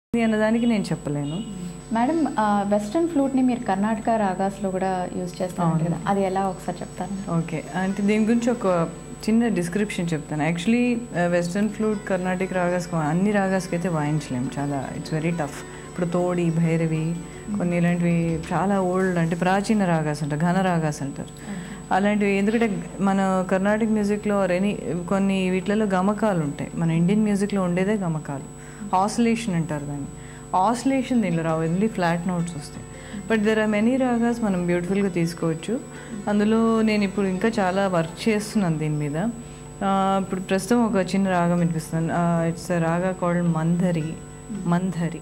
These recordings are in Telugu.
ఇది అన్నదానికి నేను చెప్పలేను మేడం వెస్ట్రన్ ఫ్లూట్ని మీరు కర్ణాటక రాగాస్లో కూడా యూజ్ చేస్తారు అవును. కదా అది ఎలా ఒకసారి చెప్తారు ఓకే అంటే దీని గురించి ఒక చిన్న డిస్క్రిప్షన్ చెప్తాను actually western flute Carnatic ragas అన్ని రాగాస్కి అయితే వాయించలేము చాలా ఇట్స్ వెరీ టఫ్ ఇప్పుడు తోడి భైరవి కొన్ని ఇలాంటివి చాలా ఓల్డ్ అంటే ప్రాచీన రాగాస్ అంటారు ఘన రాగాస్ అంటారు అలాంటివి ఎందుకంటే మన కర్ణాటిక్ మ్యూజిక్లో ఎనీ కొన్ని వీటిలలో గమకాలు ఉంటాయి మన ఇండియన్ మ్యూజిక్లో ఉండేదే గమకాలు ఆసిలేషన్ అంటారు దాన్ని ఆసిలేషన్ దీనిలో రావు ఓన్లీ ఫ్లాట్ నోట్స్ వస్తాయి but there are many ragas మనం బ్యూటిఫుల్గా తీసుకోవచ్చు అందులో నేను ఇప్పుడు ఇంకా చాలా వర్క్ చేస్తున్నాను దీని మీద ఆ, ఇప్పుడు ప్రస్తుతం ఒక చిన్న రాగం వినిపిస్తున్నాను it's raga called Mandhari Mandhari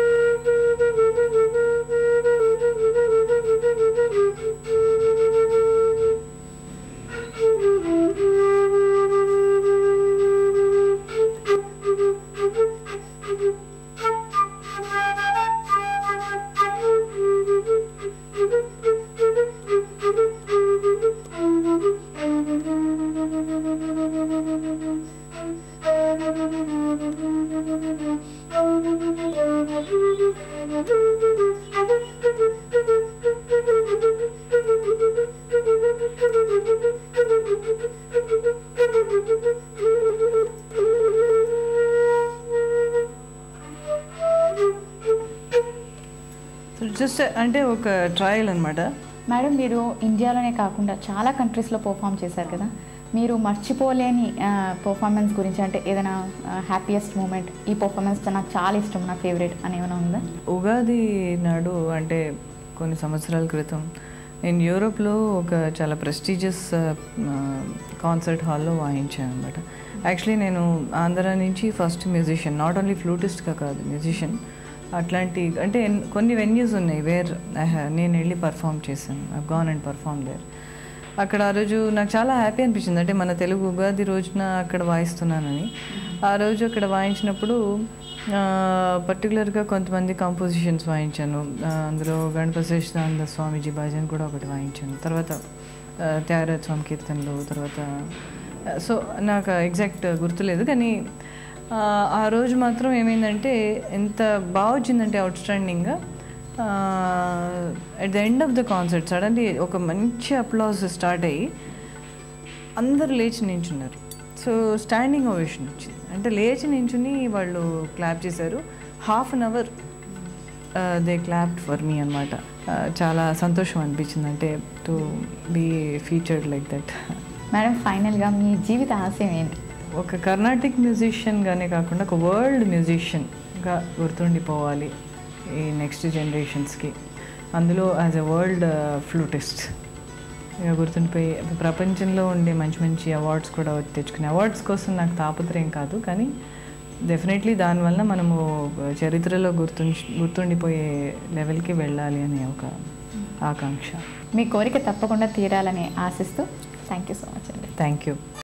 just అంటే ఒక ట్రయల్ అనమాట మేడం మీరు ఇండియాలోనే కాకుండా చాలా కంట్రీస్లో పర్ఫామ్ చేశారు కదా మీరు మర్చిపోలేని పర్ఫార్మెన్స్ గురించి అంటే ఏదైనా హ్యాపీయెస్ట్ మూమెంట్ ఈ పర్ఫార్మెన్స్ నాకు చాలా ఇష్టం నా ఫేవరెట్ అని ఏమైనా ఉందా ఉగాది నాడు అంటే కొన్ని సంవత్సరాల క్రితం నేను యూరోప్లో ఒక చాలా ప్రెస్టీజియస్ కాన్సర్ట్ హాల్లో వాయించాను అనమాట యాక్చువల్లీ నేను ఆంధ్ర నుంచి ఫస్ట్ మ్యూజిషియన్ నాట్ ఓన్లీ ఫ్లూటిస్ట్గా కాదు మ్యూజిషియన్ అట్లాంటి అంటే ఎన్- కొన్ని వెన్యూస్ ఉన్నాయి వేర్ నేను వెళ్ళి పర్ఫామ్ చేశాను I gone and perform there అక్కడ ఆ రోజు నాకు చాలా హ్యాపీ అనిపించింది అంటే మన తెలుగు ఉగాది రోజున అక్కడ వాయిస్తున్నానని ఆ రోజు అక్కడ వాయించినప్పుడు పర్టికులర్గా కొంతమంది కంపోజిషన్స్ వాయించాను ఆ, అందులో గణపతి శేషానంద స్వామీజీ భజన్ కూడా ఒకటి వాయించాను తర్వాత ఆ, త్యాగరాజ స్వామి కీర్తనలు తర్వాత సో నాకు ఎగ్జాక్ట్ గుర్తులేదు కానీ ఆ, ఆ రోజు మాత్రం ఏమైందంటే ఎంత బాగా వచ్చిందంటే అవుట్ స్టాండింగ్గా at the end of the concert suddenly ఒక మంచి అప్లాస్ స్టార్ట్ అయ్యి అందరు లేచి నించున్నారు సో స్టాండింగ్ ఓవేషన్ వచ్చింది అంటే లేచి నించుని వాళ్ళు క్లాప్ చేశారు half an hour they clapped for me అనమాట చాలా సంతోషం అనిపించింది అంటే to be featured like that madam ఫైనల్గా మీ జీవిత ఆశయం ఏంటి ఒక కర్ణాటిక్ మ్యూజిషియన్గానే కాకుండా ఒక వరల్డ్ మ్యూజిషియన్గా గుర్తుండిపోవాలి ఈ నెక్స్ట్ జనరేషన్స్కి అందులో యాజ్ ఎ వరల్డ్ ఫ్లూటిస్ట్ ఇక గుర్తుండిపోయి ప్రపంచంలో ఉండే మంచి మంచి అవార్డ్స్ కూడా తెచ్చుకునే అవార్డ్స్ కోసం నాకు తాపత్రయం కాదు కానీ డెఫినెట్లీ దానివల్ల మనము చరిత్రలో గుర్తు గుర్తుండిపోయే లెవెల్కి వెళ్ళాలి అనే ఒక ఆకాంక్ష మీ కోరిక తప్పకుండా తీరాలని ఆశిస్తూ థ్యాంక్ యూ సో మచ్ అండి థ్యాంక్ యూ